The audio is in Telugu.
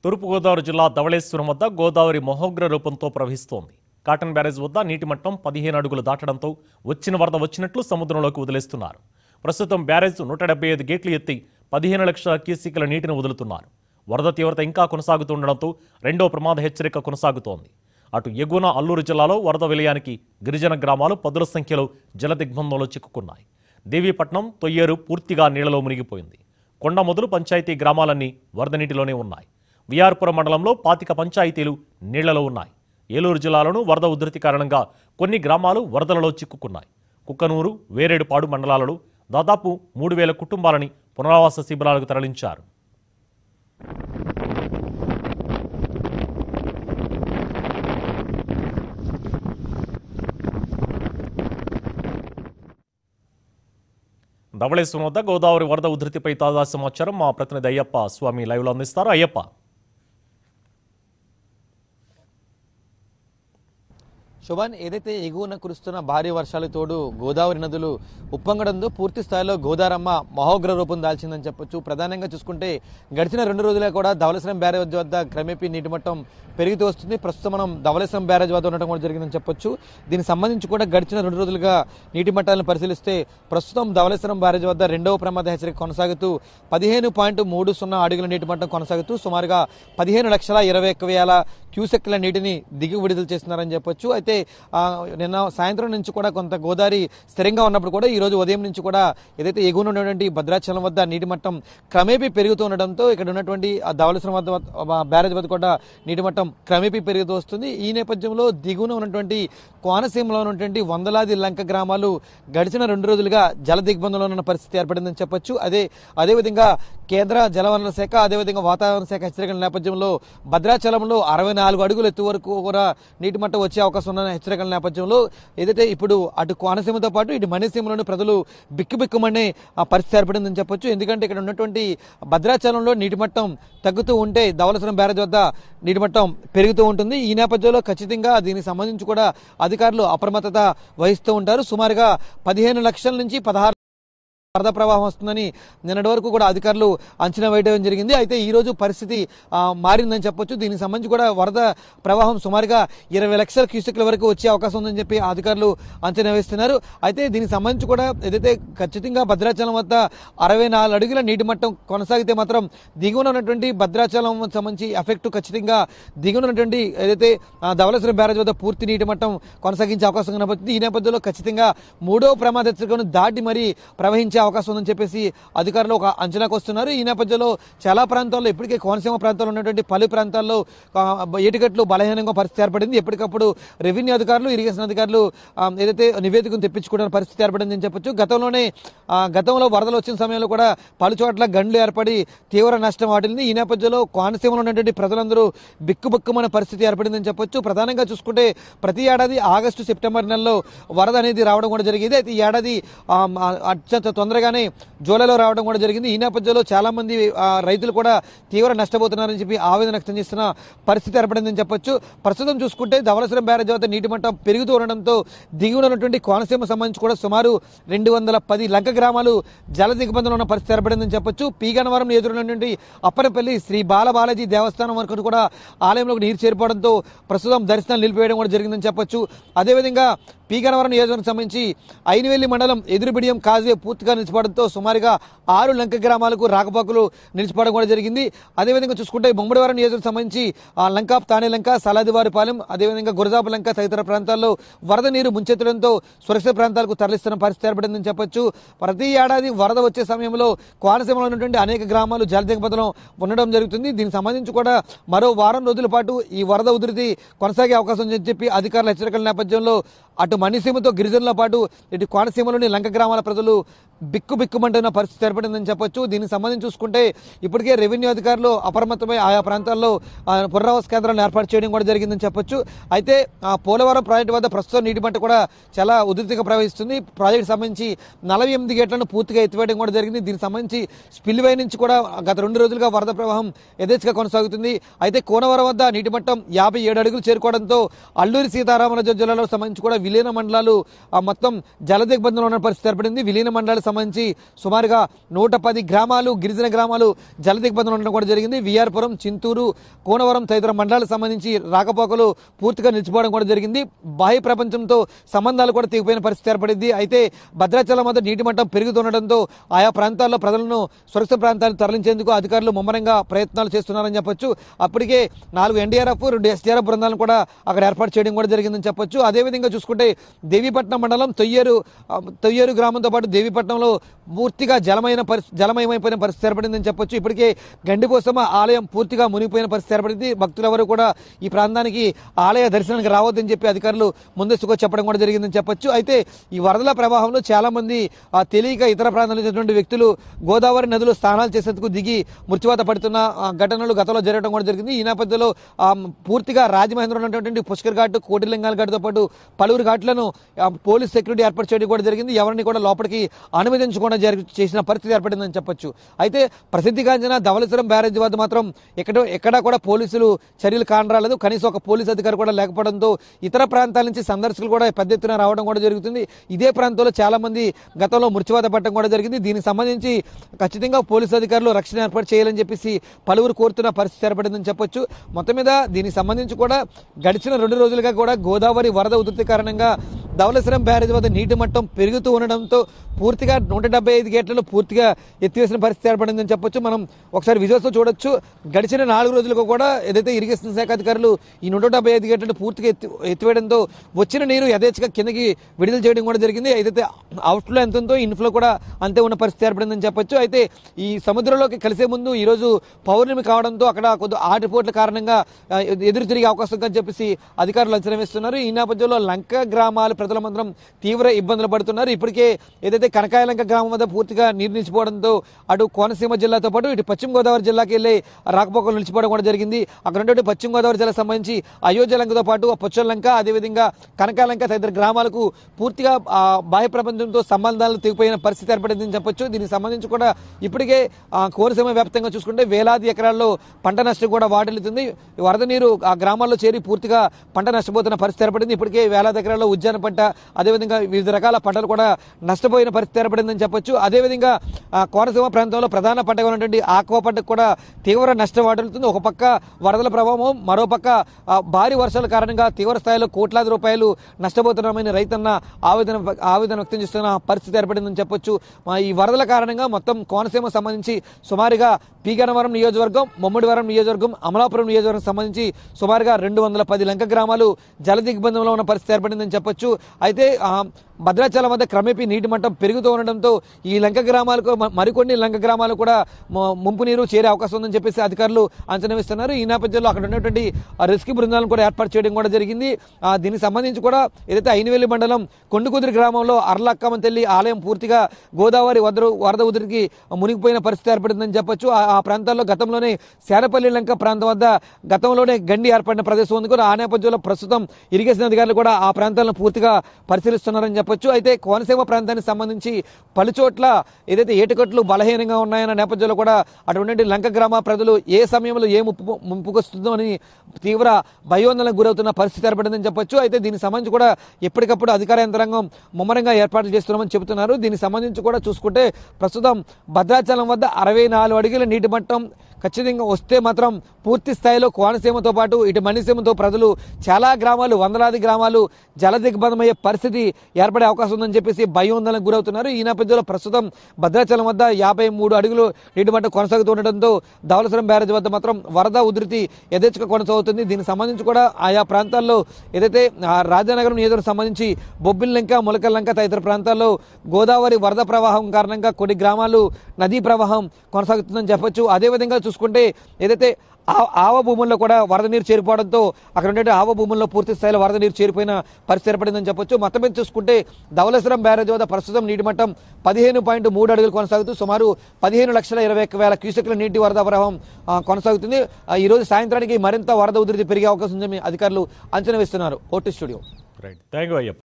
తూర్పుగోదావరి జిల్లా ధవళేశ్వరం వద్ద గోదావరి మహోగ్ర రూపంతో ప్రవహిస్తోంది కాటన్ బ్యారేజ్ వద్ద నీటి మట్టం పదిహేను అడుగులు దాటడంతో వచ్చిన వరద వచ్చినట్లు సముద్రంలోకి వదిలేస్తున్నారు ప్రస్తుతం బ్యారేజ్ నూట డెబ్బై ఐదు గేట్లు ఎత్తి పదిహేను లక్షల క్యూసీకుల నీటిని వదులుతున్నారు వరద తీవ్రత ఇంకా కొనసాగుతుండడంతో రెండో ప్రమాద హెచ్చరిక కొనసాగుతోంది అటు ఎగువన అల్లూరు జిల్లాలో వరద విలయానికి గిరిజన గ్రామాలు పదుల సంఖ్యలో జల దిగ్బంధంలో చిక్కుకున్నాయి దేవీపట్నం తొయ్యేరు పూర్తిగా నీళ్లలో మునిగిపోయింది కొండ మొదలు పంచాయతీ గ్రామాలన్నీ వరద నీటిలోనే ఉన్నాయి విఆర్పురం మండలంలో పాతిక పంచాయతీలు నీళ్లలో ఉన్నాయి ఏలూరు జిల్లాలోనూ వరద ఉధృతి కారణంగా కొన్ని గ్రామాలు వరదలలో చిక్కుకున్నాయి కుక్కనూరు వేరేడుపాడు మండలాలలో దాదాపు మూడు వేల కుటుంబాలని పునరావాస శిబిరాలకు తరలించారు ధవళేశ్వరం వద్ద గోదావరి వరద ఉధృతిపై తాజా సమాచారం మా ప్రతినిధి అయ్యప్ప స్వామి లైవ్లో అందిస్తారు అయ్యప్ప శుభాన్ ఏదైతే ఎగువన కురుస్తున్న భారీ వర్షాలు తోడు గోదావరి నదులు ఉప్పొంగడంతో పూర్తి స్థాయిలో గోదారమ్మ మహోగ్ర రూపం దాల్చిందని చెప్పొచ్చు ప్రధానంగా చూసుకుంటే గడిచిన రెండు రోజులుగా కూడా ధవళేశ్వరం బ్యారేజ్ వద్ద క్రమేపీ నీటి మట్టం పెరుగుతూ వస్తుంది ప్రస్తుతం మనం ధవళేశ్వరం బ్యారేజ్ వద్ద ఉండటం కూడా జరిగిందని చెప్పొచ్చు దీనికి సంబంధించి కూడా గడిచిన రెండు రోజులుగా నీటి మట్టాలను పరిశీలిస్తే ప్రస్తుతం ధవళేశ్వరం బ్యారేజ్ వద్ద రెండవ ప్రమాద హెచ్చరిక కొనసాగుతూ పదిహేను పాయింట్ మూడు సున్నా అడుగుల నీటి మట్టం కొనసాగుతూ సుమారుగా పదిహేను లక్షల ఇరవై ఒక్క వేల క్యూసెక్ల నీటిని దిగి విడుదల చేస్తున్నారని చెప్పొచ్చు అయితే ఆ, నిన్న సాయంత్రం నుంచి కూడా కొంత గోదావరి స్థిరంగా ఉన్నప్పుడు కూడా ఈ రోజు ఉదయం నుంచి కూడా ఏదైతే ఎగువన ఉన్నటువంటి భద్రాచలం వద్ద నీటి మట్టం క్రమేపీ పెరుగుతూ ఉండడంతో ఇక్కడ ఉన్నటువంటి ఆ ధవళేశ్వరం వద్ద ఆ బ్యారేజ్ వద్ద కూడా నీటి మట్టం క్రమేపీ పెరుగుతూ వస్తుంది ఈ నేపథ్యంలో దిగువన ఉన్నటువంటి కోనసీమలో ఉన్నటువంటి వందలాది లంక గ్రామాలు గడిచిన రెండు రోజులుగా జల దిగ్బంధంలో ఉన్న పరిస్థితి ఏర్పడిందని చెప్పొచ్చు అదే అదేవిధంగా కేంద్ర జలవనరుల శాఖ అదేవిధంగా వాతావరణ శాఖ హెచ్చరికల నేపథ్యంలో భద్రాచలంలో అరవై నాలుగు అడుగులు ఎత్తు వరకు కూడా నీటి మట్టం వచ్చే అవకాశం ఉన్న హెచ్చరికల నేపథ్యంలో ఏదైతే ఇప్పుడు అటు కోనసీమతో పాటు ఇటు మణిసీమలోని ప్రజలు బిక్కుబిక్కుమనే ఆ పరిస్థితి ఏర్పడిందని చెప్పొచ్చు ఎందుకంటే ఇక్కడ ఉన్నటువంటి భద్రాచలంలో నీటి మట్టం తగ్గుతూ ఉంటే ధవలసరం బ్యారేజ్ వద్ద నీటి మట్టం పెరుగుతూ ఉంటుంది ఈ నేపథ్యంలో ఖచ్చితంగా దీనికి సంబంధించి కూడా అధికారులు అప్రమత్తత వహిస్తూ ఉంటారు సుమారుగా పదిహేను లక్షల నుంచి పదహారు వరద ప్రవాహం వస్తుందని నిన్నటి వరకు కూడా అధికారులు అంచనా వేయడం జరిగింది అయితే ఈ రోజు పరిస్థితి ఆ, మారిందని చెప్పొచ్చు దీనికి సంబంధించి కూడా వరద ప్రవాహం సుమారుగా ఇరవై లక్షల క్యూసెక్ల వరకు వచ్చే అవకాశం ఉందని చెప్పి అధికారులు అంచనా వేస్తున్నారు అయితే దీనికి సంబంధించి కూడా ఏదైతే ఖచ్చితంగా భద్రాచలం వద్ద అరవై నాలుగు అడుగుల నీటి మట్టం కొనసాగితే మాత్రం దిగువన ఉన్నటువంటి భద్రాచలం సంబంధించి ఎఫెక్ట్ ఖచ్చితంగా దిగువన ఉన్నటువంటి ఏదైతే ఆ, ధవళేశ్వరం బ్యారేజ్ వద్ద పూర్తి నీటి మట్టం కొనసాగించే అవకాశం కనబడుతుంది ఈ నేపథ్యంలో ఖచ్చితంగా మూడో ప్రమాద హెచ్చరికను దాటి మరీ ప్రవహించే అవకాశం ఉందని చెప్పేసి అధికారులు ఒక అంచనాకు వస్తున్నారు ఈ నేపథ్యంలో చాలా ప్రాంతాల్లో ఇప్పటికే కోనసీమ ప్రాంతాల్లో ఉన్నటువంటి పలు ప్రాంతాల్లో ఆ, ఏటికట్లు బలహీనంగా పరిస్థితి ఏర్పడింది ఎప్పటికప్పుడు రెవెన్యూ అధికారులు ఇరిగేషన్ అధికారులు ఆ, ఏదైతే నివేదికను తెప్పించుకోవడానికి పరిస్థితి ఏర్పడింది అని చెప్పొచ్చు గతంలోనే ఆ, గతంలో వరదలు వచ్చిన సమయంలో కూడా పలు చోట్ల గండ్లు ఏర్పడి తీవ్ర నష్టం వాటిల్లింది ఈ నేపథ్యంలో కోనసీమలో ఉన్నటువంటి ప్రజలందరూ బిక్కుబిక్కుమనే పరిస్థితి ఏర్పడిందని చెప్పొచ్చు ప్రధానంగా చూసుకుంటే ప్రతి ఏడాది ఆగస్టు సెప్టెంబర్ నెలలో వరద అనేది రావడం కూడా జరిగింది అయితే ఈ ఏడాది ఆ, ఆ, అత్యంత తొందరగానే జూలైలో రావడం కూడా జరిగింది ఈ నేపథ్యంలో చాలా మంది ఆ, రైతులు కూడా తీవ్ర నష్టపోతున్నారని చెప్పి ఆవేదన వ్యక్తం చేస్తున్న పరిస్థితి ఏర్పడిందని చెప్పొచ్చు ప్రస్తుతం చూసుకుంటే ధవళేశ్వరం బ్యారేజ్ వద్ద నీటి మట్టం పెరుగుతూ ఉండడంతో దిగువన ఉన్నటువంటి కోనసీమ సంబంధించి కూడా సుమారు రెండు వందల పది లంక గ్రామాలు జల దిగ్బంధంలో ఉన్న పరిస్థితి ఏర్పడిందని చెప్పొచ్చు పీగనవరం ఎదురున్నటువంటి అప్పనపల్లి శ్రీ బాలబాలాజీ దేవస్థానం వరకు కూడా ఆలయంలోకి నీరు చేరిపోవడంతో ప్రస్తుతం దర్శనాలు నిలిపివేయడం కూడా జరిగిందని చెప్పొచ్చు అదేవిధంగా పీగనవరం నియోజకవర్గం సంబంధించి ఐనివెల్లి మండలం ఎదురుబిడియం కాజ్వే పూర్తిగా నిలిచిపోవడంతో సుమారుగా ఆరు లంక గ్రామాలకు రాకపోకలు నిలిచిపోవడం కూడా జరిగింది అదేవిధంగా చూసుకుంటే బొమ్మడివారం నియోజకవర్గం సంబంధించి ఆ లంక తానే లంక సలాదివారిపాలెం అదేవిధంగా గురజాపు లంక తదితర ప్రాంతాల్లో వరద నీరు ముంచెత్తడంతో సురక్షిత ప్రాంతాలకు తరలిస్తున్న పరిస్థితి ఏర్పడిందని చెప్పొచ్చు ప్రతి ఏడాది వరద వచ్చే సమయంలో కోనసీమలో ఉన్నటువంటి అనేక గ్రామాలు జలదిగ్బంధనం ఉండడం జరుగుతుంది దీనికి సంబంధించి కూడా మరో వారం రోజుల పాటు ఈ వరద ఉధృతి కొనసాగే అవకాశం ఉందని చెప్పి అధికారుల హెచ్చరికల నేపథ్యంలో అటు మణిసీమతో గిరిజనులతో పాటు ఇటు కోనసీమలోని లంక గ్రామాల ప్రజలు బిక్కు బిక్కుమంటున్న పరిస్థితి ఏర్పడిందని చెప్పొచ్చు దీనికి సంబంధించి చూసుకుంటే ఇప్పటికే రెవెన్యూ అధికారులు అప్రమత్తమై ఆయా ప్రాంతాల్లో ఆ, పునరావాస కేంద్రాలను ఏర్పాటు చేయడం కూడా జరిగిందని చెప్పొచ్చు అయితే ఆ పోలవరం ప్రాజెక్టు వద్ద ప్రస్తుతం నీటి మట్ట కూడా చాలా ఉధృతిగా ప్రవహిస్తుంది ప్రాజెక్టు సంబంధించి నలభై ఎనిమిది గేట్లను పూర్తిగా ఎత్తివేయడం కూడా జరిగింది దీనికి సంబంధించి స్పిల్వే నుంచి కూడా గత రెండు రోజులుగా వరద ప్రవాహం యథేచ్ఛగా కొనసాగుతుంది అయితే కోనవరం వద్ద నీటి మట్టం యాభై ఏడు అడుగులు చేరుకోవడంతో అల్లూరి సీతారామరాజు జిల్లాలో సంబంధించి కూడా విలీన మండలాలు ఆ, మొత్తం జల దిగ్బంధంలో ఉన్న పరిస్థితి ఏర్పడింది విలీన మండలాలకు సంబంధించి సుమారుగా నూట పది గ్రామాలు గిరిజన గ్రామాలు జల దిగ్బంధంలో ఉండడం కూడా జరిగింది విఆర్పురం చింతూరు కోనవరం తదితర మండలాలకు సంబంధించి రాకపోకలు పూర్తిగా నిలిచిపోవడం కూడా జరిగింది బాహ్య ప్రపంచంతో సంబంధాలు కూడా తెగిపోయిన పరిస్థితి ఏర్పడింది అయితే భద్రాచలం వద్ద నీటి మట్టం పెరుగుతుండటంతో ఆయా ప్రాంతాల్లో ప్రజలను సురక్షిత ప్రాంతాలకు తరలించేందుకు అధికారులు ముమ్మరంగా ప్రయత్నాలు చేస్తున్నారని చెప్పొచ్చు అప్పటికే నాలుగు ఎన్డీఆర్ఎఫ్ రెండు ఎస్డీఆర్ఎఫ్ బృందాలను కూడా అక్కడ ఏర్పాటు చేయడం కూడా జరిగిందని చెప్పొచ్చు అదేవిధంగా చూసుకుంటే దేవీపట్నం మండలం తొయ్యేరు ఆ, తొయ్యేరు గ్రామంతో పాటు దేవీపట్నంలో పూర్తిగా జలమైన పరిస్థితి జలమయమైపోయిన పరిస్థితి ఏర్పడిందని చెప్పొచ్చు ఇప్పటికే గండిపోసమ్మ ఆలయం పూర్తిగా మునిగిపోయిన పరిస్థితి ఏర్పడింది భక్తులెవరూ కూడా ఈ ప్రాంతానికి ఆలయ దర్శనానికి రావద్దని చెప్పి అధికారులు ముందస్తుగా చెప్పడం కూడా జరిగిందని చెప్పొచ్చు అయితే ఈ వరదల ప్రవాహంలో చాలా మంది ఆ, తెలియక ఇతర ప్రాంతాల నుంచి వ్యక్తులు గోదావరి నదిలో స్నానాలు చేసేందుకు దిగి మృత్యువాత పడుతున్న ఆ, ఘటనలు గతంలో జరగడం కూడా జరిగింది ఈ నేపథ్యంలో ఆ, పూర్తిగా రాజమహేంద్రం ఉన్నటువంటి పుష్కర్ ఘాట్ కోటిలింగాల ఘాట్తో పాటు పలువురు ఘాట్లను ఆ, పోలీస్ సెక్యూరిటీ ఏర్పాటు చేయడం కూడా జరిగింది ఎవరిని కూడా లోపలికి అనుమతించకుండా జరిగి చేసిన పరిస్థితి ఏర్పడిందని చెప్పొచ్చు అయితే ప్రసిద్ధిగాంచిన ధవళేశ్వరం బ్యారేజ్ వద్ద మాత్రం ఎక్కడో ఎక్కడా కూడా పోలీసులు చర్యలు కానరాలేదు కనీసం ఒక పోలీస్ అధికారి కూడా లేకపోవడంతో ఇతర ప్రాంతాల నుంచి సందర్శకులు కూడా పెద్ద ఎత్తున రావడం కూడా జరుగుతుంది ఇదే ప్రాంతంలో చాలా మంది గతంలో మృత్యువాత పట్టడం కూడా జరిగింది దీనికి సంబంధించి ఖచ్చితంగా పోలీసు అధికారులు రక్షణ ఏర్పాటు చేయాలని చెప్పేసి పలువురు కోరుతున్న పరిస్థితి ఏర్పడిందని చెప్పొచ్చు మొత్తం మీద దీనికి సంబంధించి కూడా గడిచిన రెండు రోజులుగా కూడా గోదావరి వరద ఉధృతి కారణంగా ధవళేశ్వరం బ్యారేజ్ వద్ద నీటి మట్టం పెరుగుతూ ఉండడంతో పూర్తిగా నూట డెబ్బై ఐదు గేట్లను పూర్తిగా ఎత్తివేసిన పరిస్థితి ఏర్పడిందని చెప్పొచ్చు మనం ఒకసారి విజువల్స్లో చూడొచ్చు గడిచిన నాలుగు రోజులకు కూడా ఏదైతే ఇరిగేషన్ శాఖ అధికారులు ఈ నూట డెబ్బై ఐదు గేట్లను పూర్తిగా ఎత్తి ఎత్తివేయడంతో వచ్చిన నీరు యథేచ్ఛగా కిందకి విడుదల చేయడం కూడా జరిగింది ఏదైతే అవుట్ఫ్లో ఎంత ఉందో ఇన్ఫ్లో కూడా అంతే ఉన్న పరిస్థితి ఏర్పడిందని చెప్పొచ్చు అయితే ఈ సముద్రంలోకి కలిసే ముందు ఈ రోజు పౌర్ణమి కావడంతో అక్కడ కొద్ది ఆటిపోట్ల కారణంగా ఆ, ఎదురు తిరిగే అవకాశం ఉందని చెప్పేసి అధికారులు అంచనా వేస్తున్నారు ఈ నేపథ్యంలో లంక గ్రామాల ప్రజల మాత్రం తీవ్ర ఇబ్బందులు పడుతున్నారు ఇప్పటికే ఏదైతే కనకాయలంక గ్రామం వద్ద పూర్తిగా నీరు నిలిచిపోవడంతో అటు కోనసీమ జిల్లాతో పాటు ఇటు పశ్చిమ గోదావరి జిల్లాకి వెళ్ళి రాకపోకలు నిలిచిపోవడం కూడా జరిగింది అక్కడ ఉన్నటువంటి పశ్చిమ గోదావరి జిల్లాకు సంబంధించి అయోధ్య లంకతో పాటు పొచ్చలంక అదేవిధంగా కనకాలంక తదితర గ్రామాలకు పూర్తిగా ఆ, బాహ్య ప్రపంచంతో సంబంధాలు తెగిపోయిన పరిస్థితి ఏర్పడిందని చెప్పొచ్చు దీనికి సంబంధించి కూడా ఇప్పటికే ఆ, కోనసీమ వ్యాప్తంగా చూసుకుంటే వేలాది ఎకరాల్లో పంట నష్టం కూడా వాటిల్లుతుంది ఈ వరద నీరు ఆ గ్రామాల్లో చేరి పూర్తిగా పంట నష్టపోతున్న పరిస్థితి ఏర్పడింది ఇప్పటికే వేలాది ఎకరాల్లో ఉద్యాన పంట అదేవిధంగా వివిధ రకాల పంటలు కూడా నష్టపోయిన పరిస్థితి ఏర్పడిందని చెప్పొచ్చు అదేవిధంగా ఆ, కోనసీమ ప్రాంతంలో ప్రధాన పంటగా ఉన్నటువంటి ఆక్వా పంటకు కూడా తీవ్ర నష్టం వాటిల్లుతుంది ఒక పక్క వరదల ప్రభావం మరో పక్క ఆ, భారీ వర్షాల కారణంగా తీవ్ర స్థాయిలో కోట్లాది రూపాయలు నష్టపోతున్నామని రైతన్న ఆవేదన ఆవేదన వ్యక్తం చేస్తున్న పరిస్థితి ఏర్పడిందని చెప్పొచ్చు మా ఈ వరదల కారణంగా మొత్తం కోనసీమ సంబంధించి సుమారుగా పీగనవరం నియోజకవర్గం ముమ్మడివరం నియోజకవర్గం అమలాపురం నియోజకవర్గం సంబంధించి సుమారుగా రెండు వందల పది లంక గ్రామాలు జల దిగ్బంధంలో ఉన్న పరిస్థితి ఏర్పడిందని చెప్పొచ్చు అయితే ఆ, భద్రాచలం వద్ద క్రమేపీ నీటి మట్టం పెరుగుతూ ఉండడంతో ఈ లంక గ్రామాలకు మ- మరికొన్ని లంక గ్రామాలు కూడా మ- ముంపు నీరు చేరే అవకాశం ఉందని చెప్పేసి అధికారులు అంచనా వేస్తున్నారు ఈ నేపథ్యంలో అక్కడ ఉన్నటువంటి ఆ రెస్క్యూ బృందాలను కూడా ఏర్పాటు చేయడం కూడా జరిగింది ఆ, దీనికి సంబంధించి కూడా ఏదైతే ఐనవేలి మండలం కొండుకుదిరి గ్రామంలో అర్లక్కమ్మ తల్లి ఆలయం పూర్తిగా గోదావరి వరద వరద ఉదిరికి మునిగిపోయిన పరిస్థితి ఏర్పడిందని చెప్పొచ్చు ఆ- ఆ ప్రాంతాల్లో గతంలోనే శానపల్లి లంక ప్రాంతం వద్ద గతంలోనే గండి ఏర్పడిన ప్రదేశం ఉంది కూడా ఆ నేపథ్యంలో ప్రస్తుతం ఇరిగేషన్ అధికారులు కూడా ఆ ప్రాంతాలను పూర్తిగా పరిశీలిస్తున్నారని చెప్పొచ్చు అయితే కోనసీమ ప్రాంతానికి సంబంధించి పలు చోట్ల ఏదైతే ఏటుకట్లు బలహీనంగా ఉన్నాయన్న నేపథ్యంలో కూడా అటువంటి లంక గ్రామ ప్రజలు ఏ సమయంలో ఏ ముప్పు ముంపుకొస్తుందో అని తీవ్ర భయోందనలకు గురవుతున్న పరిస్థితి ఏర్పడిందని చెప్పొచ్చు అయితే దీనికి సంబంధించి కూడా ఎప్పటికప్పుడు అధికార యంత్రాంగం ముమ్మరంగా ఏర్పాట్లు చేస్తున్నామని చెబుతున్నారు దీనికి సంబంధించి కూడా చూసుకుంటే ప్రస్తుతం భద్రాచలం వద్ద అరవై నాలుగు అడుగుల నీటి మట్టం ఖచ్చితంగా వస్తే మాత్రం పూర్తి స్థాయిలో కోనసీమతో పాటు ఇటు మణిసీమతో ప్రజలు చాలా గ్రామాలు వందలాది గ్రామాలు జల దిగ్బంధమయ్యే పరిస్థితి ఏర్పడే అవకాశం ఉందని చెప్పేసి భయోందనకు గురవుతున్నారు ఈ నేపథ్యంలో ప్రస్తుతం భద్రాచలం వద్ద యాభై మూడు అడుగులు నీటి మట్టం కొనసాగుతూ ఉండడంతో ధవలసరం బ్యారేజ్ వద్ద మాత్రం వరద ఉధృతి యథేచ్ఛగా కొనసాగుతుంది దీనికి సంబంధించి కూడా ఆయా ప్రాంతాల్లో ఏదైతే ఆ, రాజానగరం నియోజకవర్గం సంబంధించి బొబ్బిల్ లంక ములకల్ లంక తదితర ప్రాంతాల్లో గోదావరి వరద ప్రవాహం కారణంగా కొన్ని గ్రామాలు నదీ ప్రవాహం కొనసాగుతుందని చెప్పొచ్చు అదేవిధంగా చూసుకుంటే ఏదైతే ఆ- ఆవ భూముల్లో కూడా వరద నీరు చేరిపోవడంతో అక్కడ ఉండే ఆవ భూముల్లో పూర్తి స్థాయిలో వరద నీరు చేరిపోయిన పరిస్థితి ఏర్పడిందని చెప్పొచ్చు మొత్తం మీద చూసుకుంటే ధవళేశ్వరం బ్యారేజ్ వద్ద ప్రస్తుతం నీటి మట్టం పదిహేను పాయింట్ మూడు అడుగులు కొనసాగుతూ సుమారు పదిహేను లక్షల ఇరవై ఒక్క వేల క్యూసెక్ల నీటి వరద ప్రవాహం ఆ, కొనసాగుతుంది ఆ, ఈ రోజు సాయంత్రానికి మరింత వరద ఉధృతి పెరిగే అవకాశం ఉందని అధికారులు అంచనా వేస్తున్నారు ఓటీ studio right thank you Ayyappa